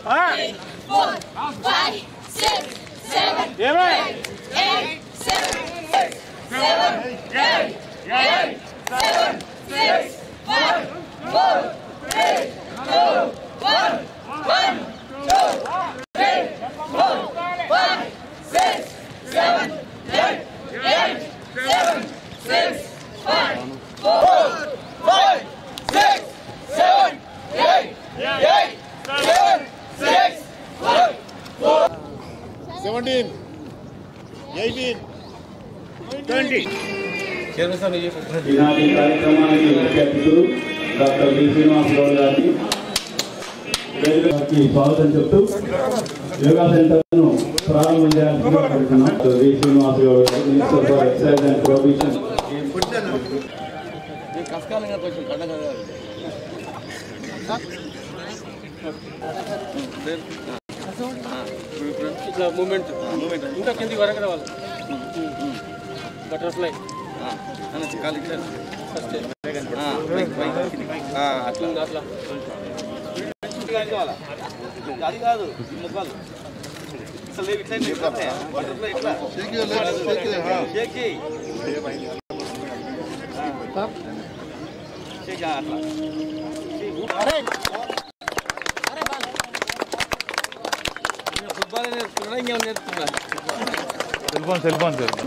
four, five, six, seven, eight, eight, seven, six, seven, eight, eight, seven, six, five, four, three, two, one, one, two, three, four, five, six, seven, eight, eight, seven, six, five, four, five, six, seven, eight, eight, seven, six, five, four. Seventeen eighteen twenty ఈనాటి కార్యక్రమానికి ముఖ్య అతిథులు doctor V Srinivasarao గారికి వేదికకి స్వాగతం చెప్తూ యోగా సెంటర్ను ప్రారంభం చేయాల్సిందిగా కోరుతున్నాం doctor V Srinivasarao garu minister for excise and prohibition ఇట్లా మూమెంట్ మూమెంట్ ఇంకా కిందికి వరకు రావాలి బటర్ఫ్లై ఫస్ట్ అట్లా అట్లా అది కాదు ముఖాలు అసలు లేవు ఇట్లా ఇట్లా బటర్ఫ్లై ఇట్లా షేక్ చేయి షేక్ అట్లా ఫుట్బాల్ నేర్చుకున్నా ఇంకేమైనా నేర్చుకున్నా cell phone cell phone sir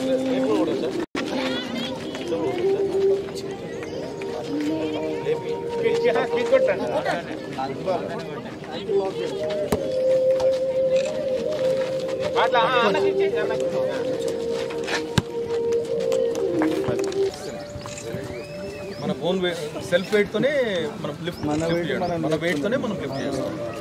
మన ఓన్ సెల్ఫ్ వెయిట్ తోనే మనం లిఫ్ట్ మన వెయిట్ మన వెయిట్ తోనే మనం లిఫ్ట్ చేయాలి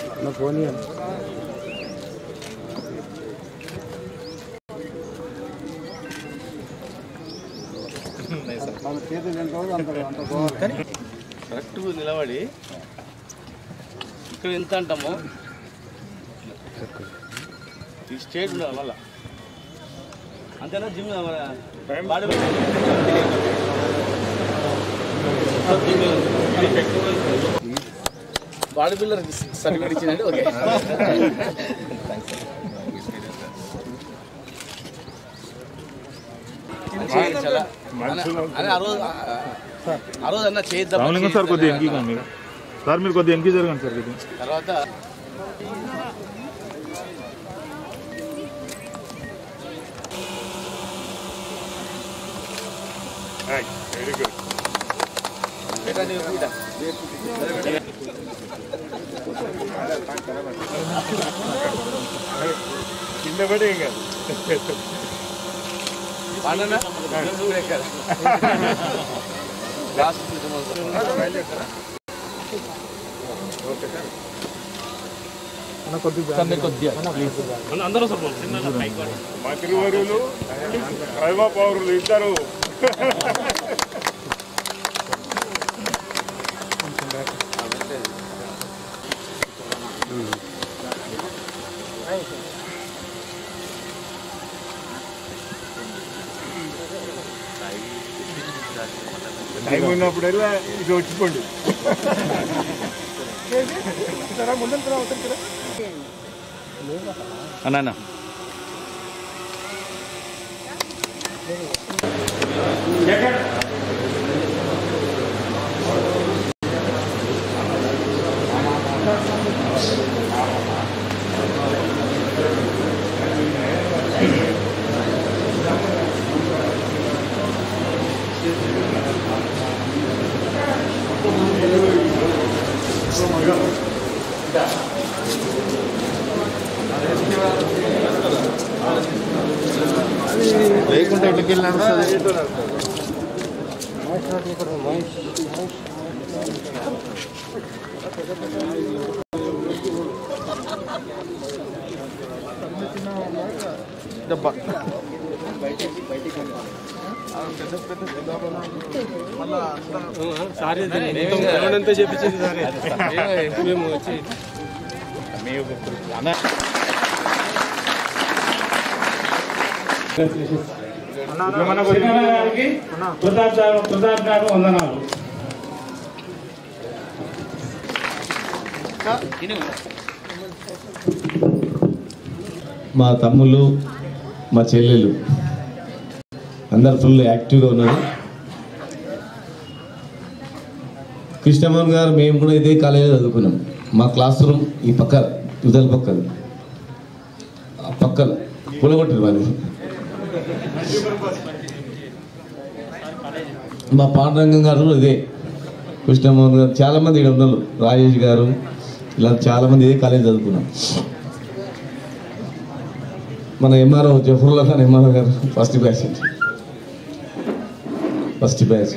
కానీ కరెక్ట్ నిలబడి ఇక్కడ ఎంత అంటాము ఈ స్టేట్ ఉండాలి మళ్ళా అంతేనా gym body body builder certificate ఇచ్చిందంటే ఓకే చేయించాలా అదే ఆ రోజు ఆ రోజు అన్న చేద్దాం రామలింగం సార్ కొద్దిగా ఎంకి మీరు సార్ మీరు కొద్దిగా ఎంకి జరగండి సార్ కొద్దిగా తర్వాత వెరీ గుడ్ కింద పడే ఇంకా పాడనా నువ్వు ఎక్కడ లాస్ట్ కొద్దిగా అందరూ మంత్రివర్యులు ప్రైమ పౌరులు ఇద్దరు టైం ఉన్నప్పుడల్లా ఇక వచ్చిపోండి అన్నా లేకుంటే ఇట్లకి వెళ్ళినాడు సారీ ఎంత చెప్పించింది సారీ మేము వచ్చి గారికి కృతజ్ఞ కృతజ్ఞతలు వందనాలు మా తమ్ముళ్ళు మా చెల్లెలు అందరు ఫుల్ యాక్టివ్గా ఉన్నారు కృష్ణమోహన్ గారు మేము కూడా ఇదే కాలేజీలో చదువుకున్నాం మా క్లాస్ రూమ్ ఈ పక్క ఇవతల పక్కన ఆ పక్కన కూలగొట్టారు మాది మా పాండురంగం గారు కూడా ఇదే కృష్ణమోహన్ గారు చాలామంది ఇక్కడ ఉన్నారు రాజేష్ గారు ఇలా చాలామంది ఇదే కాలేజ్ చదువుకున్నాం మన MRO Zafarulla Khan MRO garu first batch first batch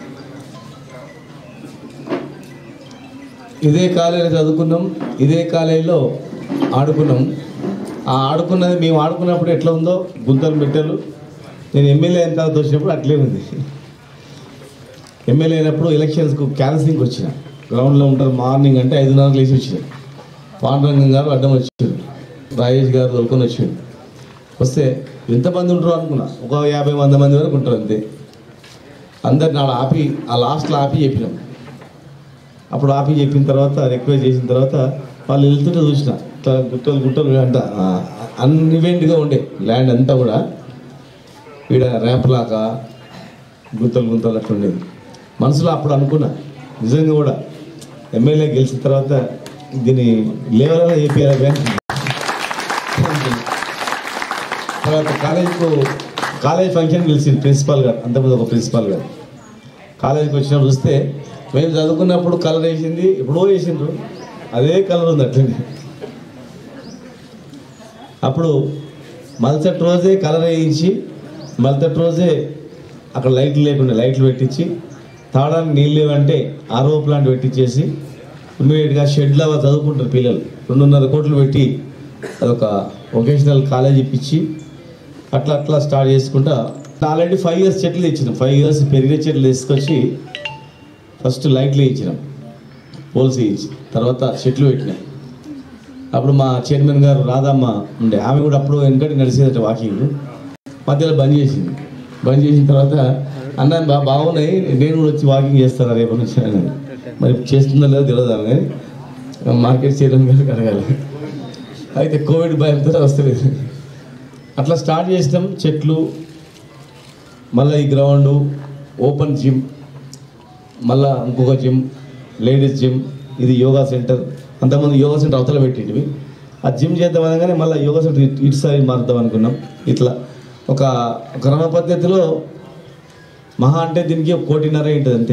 ఇదే కాలేజీలో చదువుకున్నాం ఇదే కాలేజీలో ఆడుకున్నాం ఆ ఆడుకున్నది మేము ఆడుకున్నప్పుడు ఎట్లా ఉందో గుంతలు మిట్టలు నేను ఎమ్మెల్యే అయిన తర్వాత వచ్చినప్పుడు అట్లే ఉంది ఎమ్మెల్యే అయినప్పుడు ఎలక్షన్స్కు క్యాన్సింగ్కి వచ్చిన గ్రౌండ్లో ఉంటారు మార్నింగ్ అంటే ఐదున్నరకు లేచి వచ్చిన పాండురంగం గారు అడ్డం వచ్చారు రాజేష్ గారు తోలుకొని వచ్చాడు వస్తే ఎంతమంది ఉంటారు అనుకున్నా ఒక యాభై వంద మంది వరకు ఉంటారు అంతే అందరు నాడు ఆపి ఆ లాస్ట్లో ఆపి చెప్పినాం అప్పుడు ఆపి చెప్పిన తర్వాత రిక్వెస్ట్ చేసిన తర్వాత వాళ్ళు వెళ్తుంటే చూసిన ఇట్లా గుట్టలు గుట్టలు అంట అన్ఇవెంట్గా ఉండే ల్యాండ్ అంతా కూడా ఈడ ర్యాంప్ లాగా గుంతలు గుంతలు అట్లా ఉండేది మనసులో అప్పుడు అనుకున్నా నిజంగా కూడా ఎమ్మెల్యే గెలిచిన తర్వాత దీన్ని లేవలలో ఏపీఆర్ బ్యాంక్ తర్వాత కాలేజీకు కాలేజ్ ఫంక్షన్ పిలిచింది ప్రిన్సిపాల్ గారు అంతకుముందు ఒక ప్రిన్సిపాల్ గారు కాలేజీకి వచ్చినప్పుడు చూస్తే మేము చదువుకున్నప్పుడు కలర్ వేసింది ఎప్పుడో వేసిండ్రు అదే కలర్ ఉంది అట్లనే అప్పుడు మరుసటి రోజే కలర్ వేయించి మరుసటి రోజే అక్కడ లైట్లు లేకుండా లైట్లు పెట్టించి తాగడానికి నీళ్ళు లేవంటే ఆరో ప్లాంట్ పెట్టించేసి ఇమీడియట్గా షెడ్లో చదువుకుంటారు పిల్లలు రెండున్నర కోట్లు పెట్టి అదొక వొకేషనల్ కాలేజ్ ఇప్పించి అట్లా అట్లా స్టార్ట్ చేసుకుంటా ఆల్రెడీ ఫైవ్ ఇయర్స్ చెట్లు తెచ్చినాం ఫైవ్ ఇయర్స్ పెరిగే చెట్లు తీసుకొచ్చి ఫస్ట్ లైట్లు వేయించినాం పోల్స్ వేయించి తర్వాత చెట్లు పెట్టినాం అప్పుడు మా చైర్మన్ గారు రాధమ్మ ఉండే ఆమె కూడా అప్పుడు వెనకటి నడిచేదట వాకింగ్ మధ్యలో బంద్ చేసింది బంద్ చేసిన తర్వాత అన్న బా బాగున్నాయి నేను కూడా వచ్చి వాకింగ్ చేస్తాను రేపు నుంచి అన్నది. మరి చేస్తుందో లేదో తెలియదు ఆమె మార్కెట్ చైర్మన్ గారికి అడగాలి అయితే కోవిడ్ భయంతో వస్తలేదు అట్లా స్టార్ట్ చేసినాం చెట్లు మళ్ళీ ఈ గ్రౌండ్ ఓపెన్ జిమ్ మళ్ళా ఇంకొక జిమ్ లేడీస్ జిమ్ ఇది యోగా సెంటర్ అంతకుముందు యోగా సెంటర్ అవతల పెట్టింటివి ఆ జిమ్ చేద్దాం అనగానే మళ్ళీ యోగా సెంటర్ ఇటు- ఇటు సైడ్ మారుద్దాం అనుకున్నాం ఇట్లా ఒక క్రమ పద్ధతిలో మహా అంటే దీనికి ఒక కోటిన్నర ఉంటుంది అంతే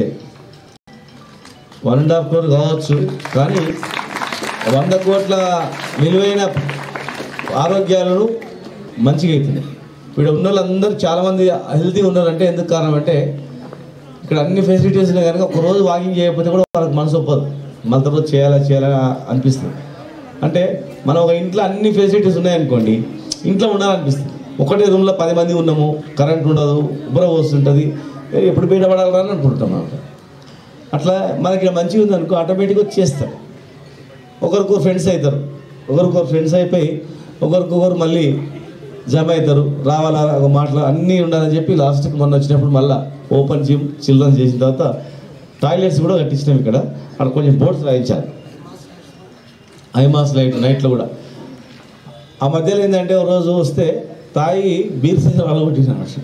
వన్ అండ్ హాఫ్ క్రోర్ కావచ్చు కానీ వంద కోట్ల విలువైన ఆరోగ్యాలను మంచిగా అవుతున్నాయి ఇక్కడ ఉన్న వాళ్ళందరూ చాలామంది హెల్తీ ఉన్నారంటే ఎందుకు కారణం అంటే ఇక్కడ అన్ని ఫెసిలిటీస్ ఉన్నాయి కనుక ఒక రోజు వాకింగ్ చేయకపోతే కూడా వాళ్ళకి మనసు ఒప్పదు మళ్ళీ తర్వాత చేయాలా చేయాలా అనిపిస్తుంది అంటే మనం ఒక ఇంట్లో అన్ని ఫెసిలిటీస్ ఉన్నాయనుకోండి ఇంట్లో ఉండాలనిపిస్తుంది ఒకటే రూమ్లో పది మంది ఉన్నాము కరెంట్ ఉండదు ఉబ్బర వస్తుంటుంది ఎప్పుడు బయటపడాలని అనుకుంటాం మనం అట్లా మనకి ఇక్కడ మంచిగా ఉంది అనుకో ఆటోమేటిక్గా చేస్తాం ఒకరికొకరు ఫ్రెండ్స్ అవుతారు ఒకరికొకరు ఫ్రెండ్స్ అయిపోయి ఒకరికొకరు మళ్ళీ జమ అవుతారు రావాలా ఒక మాటలు అన్నీ ఉండాలని చెప్పి లాస్ట్కి మొన్న వచ్చినప్పుడు మళ్ళీ ఓపెన్ జిమ్ చిల్డ్రన్ చేసిన తర్వాత టాయిలెట్స్ కూడా కట్టించినాం ఇక్కడ అక్కడ కొంచెం బోర్డ్స్ రాయించారు ఐమాస్ లైట్ నైట్లో కూడా ఆ మధ్యలో ఏంటంటే ఒక రోజు వస్తే తాయి బీర్ సీజన్ వాళ్ళు కొట్టినాడు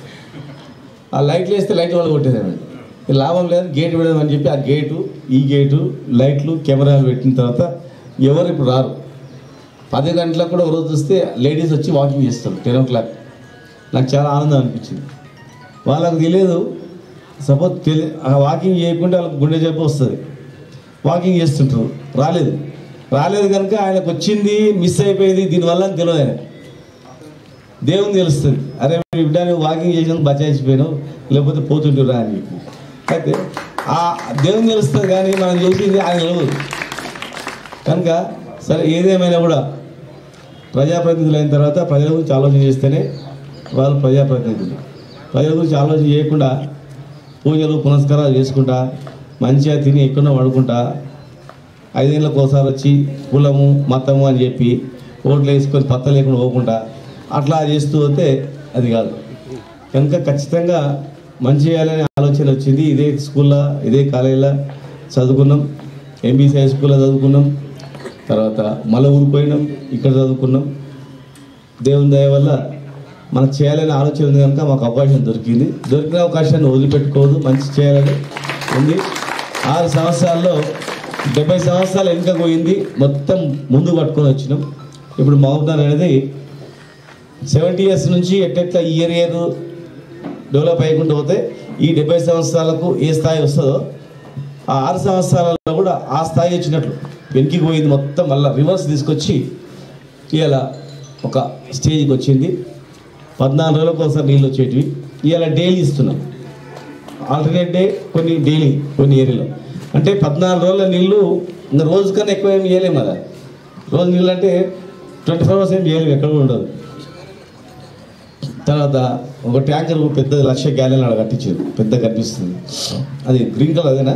ఆ లైట్లు వేస్తే లైట్లు వాళ్ళు కొట్టేదాన్ని లాభం లేదు గేట్ పెడదామని చెప్పి ఆ గేటు ఈ గేటు లైట్లు కెమెరాలు పెట్టిన తర్వాత ఎవరు ఇప్పుడు రారు పది గంటలకు కూడా ఒక రోజు వస్తే లేడీస్ వచ్చి వాకింగ్ చేస్తారు టెన్ ఓ క్లాక్ నాకు చాలా ఆనందం అనిపించింది వాళ్ళకు తెలియదు సపోజ్ తెలి ఆ వాకింగ్ చేయకుండా వాళ్ళకి గుండె జబ్బు వస్తుంది వాకింగ్ చేస్తుంటారు రాలేదు రాలేదు కనుక ఆయనకు వచ్చింది మిస్ అయిపోయింది దీనివల్ల అని తెలియదు ఆయన దేవుని తెలుస్తుంది అరే మీ బిడ్డ నువ్వు వాకింగ్ చేసినందుకు బచాయించిపోయాను లేకపోతే పోతుంటురా అని చెప్పి అయితే ఆ దేవుని తెలుస్తుంది కానీ మనం చేసింది ఆయన తెలియదు కనుక సరే ఏదేమైనా కూడా ప్రజాప్రతినిధులు అయిన తర్వాత ప్రజల గురించి ఆలోచన చేస్తేనే వాళ్ళు ప్రజాప్రతినిధులు ప్రజల గురించి ఆలోచన చేయకుండా పూజలు పునస్కారాలు చేసుకుంటా మంచిగా తిని ఎక్కడో పడుకుంటా ఐదేళ్ళకి ఒకసారి వచ్చి కులము మతము అని చెప్పి ఓట్లు వేసుకొని పత్త లేకుండా పోకుండా అట్లా చేస్తూ పోతే అది కాదు కనుక ఖచ్చితంగా మంచి చేయాలనే ఆలోచన వచ్చింది ఇదే స్కూల్లో ఇదే కాలేజీలో చదువుకున్నాం ఎంబీసీ హై స్కూల్లో చదువుకున్నాం తర్వాత మళ్ళీ ఊరిపోయినాం ఇక్కడ చదువుకున్నాం దేవుని దయ వల్ల మనకు చేయాలని ఆలోచన ఉంది కనుక మాకు అవకాశం దొరికింది దొరికిన అవకాశాన్ని వదిలిపెట్టుకోవద్దు మంచి చేయాలని ఉంది ఆరు సంవత్సరాల్లో డెబ్బై సంవత్సరాలు వెనుక పోయింది మొత్తం ముందు పట్టుకొని వచ్చినాం ఇప్పుడు మహబూబ్నగర్ అనేది సెవెంటీ ఇయర్స్ నుంచి ఎట్లెట్లా ఇయర్ ఇయర్ డెవలప్ అయ్యకుండా పోతే ఈ డెబ్బై సంవత్సరాలకు ఏ స్థాయి వస్తుందో ఆ ఆరు సంవత్సరాలలో కూడా ఆ స్థాయి వచ్చినట్లు వెనక్కి పోయింది మొత్తం మళ్ళీ రివర్స్ తీసుకొచ్చి ఇవాళ ఒక స్టేజ్కి వచ్చింది పద్నాలుగు రోజులకు ఒకసారి నీళ్ళు వచ్చేటివి ఇవాళ డైలీ ఇస్తున్నాం ఆల్టర్నేట్ డే కొన్ని డైలీ కొన్ని ఏరియాలో అంటే పద్నాలుగు రోజుల నీళ్ళు ఇంకా రోజు కన్నా ఎక్కువ ఏం చేయలేము కదా రోజు నీళ్ళు అంటే ట్వంటీ ఫోర్ అవర్స్ ఏం చేయలేము ఎక్కడ కూడా ఉండదు తర్వాత ఒక ట్యాంకర్ పెద్ద లక్ష గ్యాలెన్ అక్కడ కట్టించారు పెద్ద కనిపిస్తుంది అది గ్రీన్ కలర్ అదేనా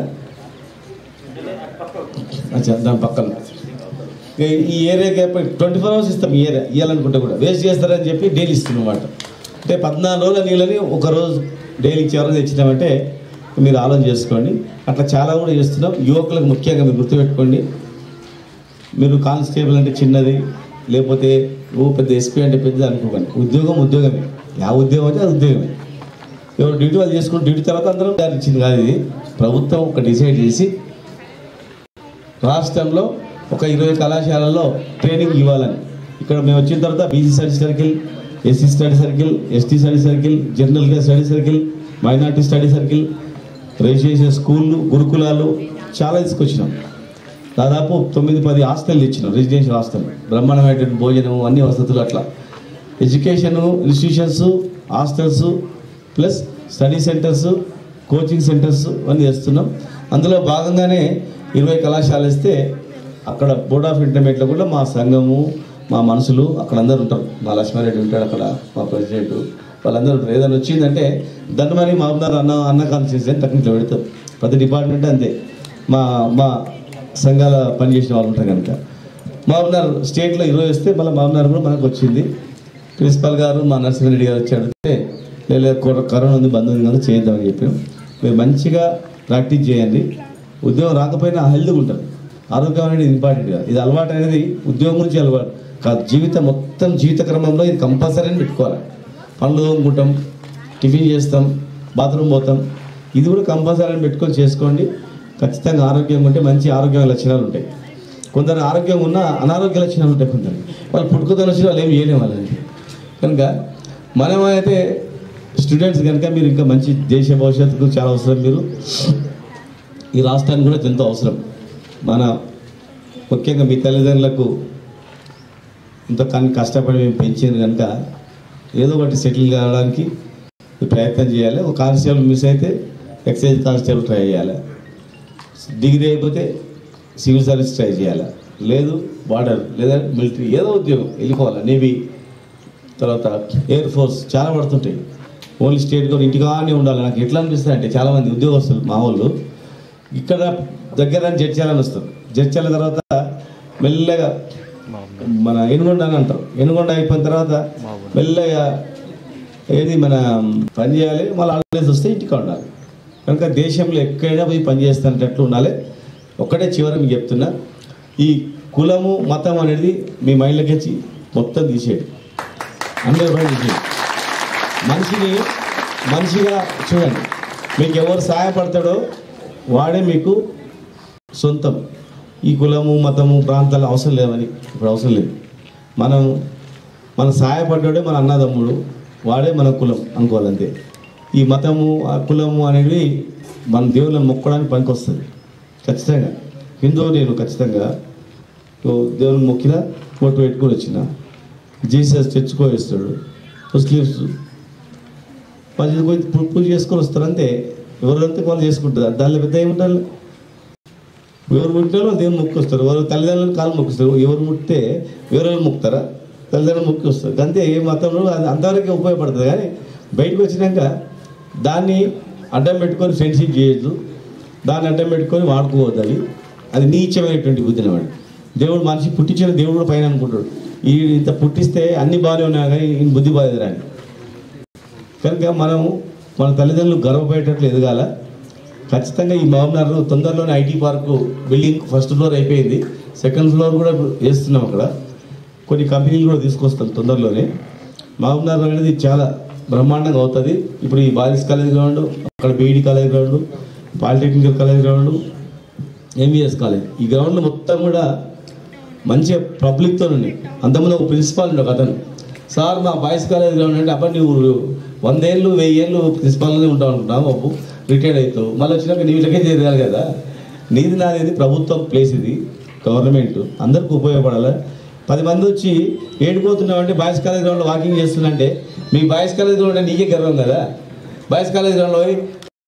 అచ్చా దాని పక్కన ఇక ఈ ఏరియాకి ట్వంటీ ఫోర్ అవర్స్ ఇస్తాం ఈ ఏరియా ఇవ్వాలనుకుంటే కూడా వేస్ట్ చేస్తారని చెప్పి డైలీ ఇస్తున్నాం అన్నమాట అంటే పద్నాలుగు రోజుల నీళ్ళని ఒక రోజు డైలీ చివరి తెచ్చినామంటే మీరు ఆలోచన చేసుకోండి అట్లా చాలా కూడా చేస్తున్నాం యువకులకు ముఖ్యంగా మీరు గుర్తుపెట్టుకోండి మీరు కానిస్టేబుల్ అంటే చిన్నది లేకపోతే ఓ పెద్ద ఎస్పీ అంటే పెద్దది అనుకోకండి ఉద్యోగం ఉద్యోగమే ఆ ఉద్యోగం అంటే అది ఉద్యోగమే ఎవరు డ్యూటీ వాళ్ళు చేసుకుని డ్యూటీ తర్వాత అందరం దారి ఇచ్చింది కాదు ఇది ప్రభుత్వం ఒక డిసైడ్ చేసి రాష్ట్రంలో ఒక ఇరవై కళాశాలల్లో ట్రైనింగ్ ఇవ్వాలని ఇక్కడ మేము వచ్చిన తర్వాత BC study circle SC study circle ST study circle general గా study circle minority study circle residential స్కూళ్ళు గురుకులాలు చాలా తీసుకొచ్చినాం దాదాపు తొమ్మిది పది హాస్టల్ ఇచ్చినాం రెసిడెన్షియల్ హాస్టల్ బ్రహ్మాండమైనటువంటి భోజనం అన్ని వసతులు అట్లా education institutions hostels plus study centres coaching centres అన్నీ చేస్తున్నాం అందులో భాగంగానే ఇరవై కళాశాలలు ఇస్తే అక్కడ బోర్డ్ ఆఫ్ ఇంటర్మీడియట్లో కూడా మా సంఘము మా మనుషులు అక్కడ అందరు ఉంటారు మా లక్ష్మారెడ్డి ఉంటాడు అక్కడ మా ప్రెసిడెంట్ వాళ్ళందరూ ఉంటారు ఏదైనా వచ్చిందంటే దాన్ని మరి మామూలు అన్న అన్న కాన్స్టిట్యూన్సీ అని టెక్నిక్లో పెడతారు ప్రతి డిపార్ట్మెంట్ అంతే మా మా సంఘాల పనిచేసిన వాళ్ళు ఉంటారు కనుక మామూలు స్టేట్లో ఇరవై వస్తే మళ్ళీ మామూలు కూడా మనకు వచ్చింది ప్రిన్సిపల్ గారు మా నరసింహారెడ్డి గారు వచ్చి అడిగితే లేదు కరోనా ఉంది బంద్ ఉంది కనుక చేద్దామని చెప్పాం మీరు మంచిగా ప్రాక్టీస్ చేయండి ఉద్యోగం రాకపోయినా హెల్త్గా ఉంటారు ఆరోగ్యం అనేది ఇంపార్టెంట్ కాదు ఇది అలవాటు అనేది ఉద్యోగం గురించి అలవాటు కాదు జీవితం మొత్తం జీవిత క్రమంలో ఇది కంపల్సరీ అని పెట్టుకోవాలి పనులు తోముకుంటాం టిఫిన్ చేస్తాం బాత్రూమ్ పోతాం ఇది కూడా కంపల్సరీ అని పెట్టుకొని చేసుకోండి ఖచ్చితంగా ఆరోగ్యంగా ఉంటే మంచి ఆరోగ్య లక్షణాలు ఉంటాయి కొందరు ఆరోగ్యంగా ఉన్న అనారోగ్య లక్షణాలు ఉంటాయి కొందరు వాళ్ళు పుట్టుకతో వచ్చిన వాళ్ళు ఏం చేయలేము వాళ్ళని కనుక మనమైతే స్టూడెంట్స్ కనుక మీరు ఇంకా మంచి దేశ భవిష్యత్తుకు చాలా అవసరం మీరు ఈ రాష్ట్రానికి కూడా ఎంతో అవసరం మన ముఖ్యంగా మీ తల్లిదండ్రులకు ఇంత కన్ కష్టపడి మేము పెంచింది కనుక ఏదో ఒకటి సెటిల్ కావడానికి ప్రయత్నం చేయాలి ఒక కానిస్టేబుల్ మిస్ అయితే ఎక్సైజ్ కానిస్టేబుల్ ట్రై చేయాలి డిగ్రీ అయిపోతే సివిల్ సర్వీస్ ట్రై చేయాలి లేదు బార్డర్ లేదా మిలిటరీ ఏదో ఉద్యోగం వెళ్ళిపోవాలి నేవీ తర్వాత ఎయిర్ ఫోర్స్ చాలా పడుతుంటాయి ఓన్లీ స్టేట్ కూడా ఇంటికానే ఉండాలి నాకు ఎట్లా అనిపిస్తుంది అంటే చాలామంది ఉద్యోగస్తులు మా వాళ్ళు ఇక్కడ దగ్గర జడ్చాలని వస్తారు జడ్చాల తర్వాత మెల్లగా మన ఎనుగొండ అని అంటారు ఎనుగొండ అయిపోయిన తర్వాత మెల్లగా ఏది మన పని చేయాలి మళ్ళీ హాలిడేస్ వస్తే ఇంటికి ఉండాలి కనుక దేశంలో ఎక్కడైనా పోయి పని చేస్తున్నట్లు ఉండాలి ఒక్కటే చివరి మీకు చెప్తున్నా ఈ కులము మతం అనేది మీ మైండ్లోకి వచ్చి మొత్తం తీసేయండి హండ్రెడ్ పర్సెంట్ తీసేయండి మనిషిని మనిషిగా చూడండి మీకు ఎవరు సహాయపడతాడో వాడే మీకు సొంతం ఈ కులము మతము ప్రాంతాలు అవసరం లేవని ఇప్పుడు అవసరం లేదు మనం మన సహాయపడ్డాడే మన అన్నదమ్ముడు వాడే మన కులం అనుకోవాలంతే ఈ మతము ఆ కులము అనేవి మన దేవుళ్ళని మొక్కడానికి పనికి వస్తుంది ఖచ్చితంగా హిందువు నేను ఖచ్చితంగా ఓ దేవుని మొక్కిన ఫోటో పెట్టుకొని వచ్చిన జీసస్ తెచ్చుకోవేస్తాడు ముస్లిమ్స్ వాళ్ళు పోయి పూ- పూజ చేసుకొని వస్తారు అంతే ఎవరంతా వాళ్ళు చేసుకుంటారు దానిలో పెద్ద ఏముంటారు ఎవరు ముట్టారో వాళ్ళు దేవుని మొక్కొస్తారు వారు తల్లిదండ్రులను కాలు మొక్కుస్తారు ఎవరు ముట్టితే వేరే వాళ్ళు మొక్కుతారా తల్లిదండ్రులు మొక్కి వస్తారు అంతే ఏ మతంలో అది అంతవరకే ఉపయోగపడుతుంది కానీ బయటకు వచ్చినాక దాన్ని అడ్డం పెట్టుకొని ఫ్రెండ్షిప్ చేయొద్దు దాన్ని అడ్డం పెట్టుకొని వాడుకోవద్దు అది అది నీచమైనటువంటి బుద్ధి అన్నమాట దేవుడు మనిషి పుట్టించిన దేవుడు కూడా పైన అనుకుంటాడు ఈ ఇంత పుట్టిస్తే అన్ని బాగానే ఉన్నా కానీ ఈయన బుద్ధి బాధరా అని కనుక మనం మన తల్లిదండ్రులు గర్వపడేటట్లు ఎదగాల ఖచ్చితంగా ఈ మహబూబ్నగర్ తొందరలోనే IT park building first floor అయిపోయింది సెకండ్ ఫ్లోర్ కూడా వేస్తున్నాం అక్కడ కొన్ని కంపెనీలు కూడా తీసుకొస్తాం తొందరలోనే మహబూబ్నగర్ అనేది చాలా బ్రహ్మాండంగా అవుతుంది ఇప్పుడు ఈ బాయ్స్ కాలేజ్ గ్రౌండ్ అక్కడ BEd college ground polytechnical college ground MVS college ఈ గ్రౌండ్ మొత్తం కూడా మంచిగా పబ్లిక్తో ఉన్నాయి అంతకుముందు ఒక ప్రిన్సిపాల్ ఉండే ఒక అతను సార్ మా బాయ్స్ కాలేజ్ గ్రౌండ్ అంటే అప్పుడు నువ్వు వందేళ్ళు వెయ్యి ఏళ్ళు ప్రిన్సిపాల్లోనే ఉంటావు అనుకుంటావు బాబు రిటైర్డ్ అవుతావు మళ్ళీ వచ్చినాక నీ వీళ్ళకే చేరాలి కదా నీది నాది ప్రభుత్వం ప్లేస్ ఇది గవర్నమెంట్ అందరికి ఉపయోగపడాలి పది మంది వచ్చి ఏడిపోతున్నావు అంటే బాయ్స్ కాలేజ్ గ్రౌండ్లో వాకింగ్ చేస్తున్నంటే మీ బాయ్స్ కాలేజ్ గ్రౌండ్ అంటే నీకే గర్వం కదా బాయ్స్ కాలేజ్ గ్రౌండ్లో పోయి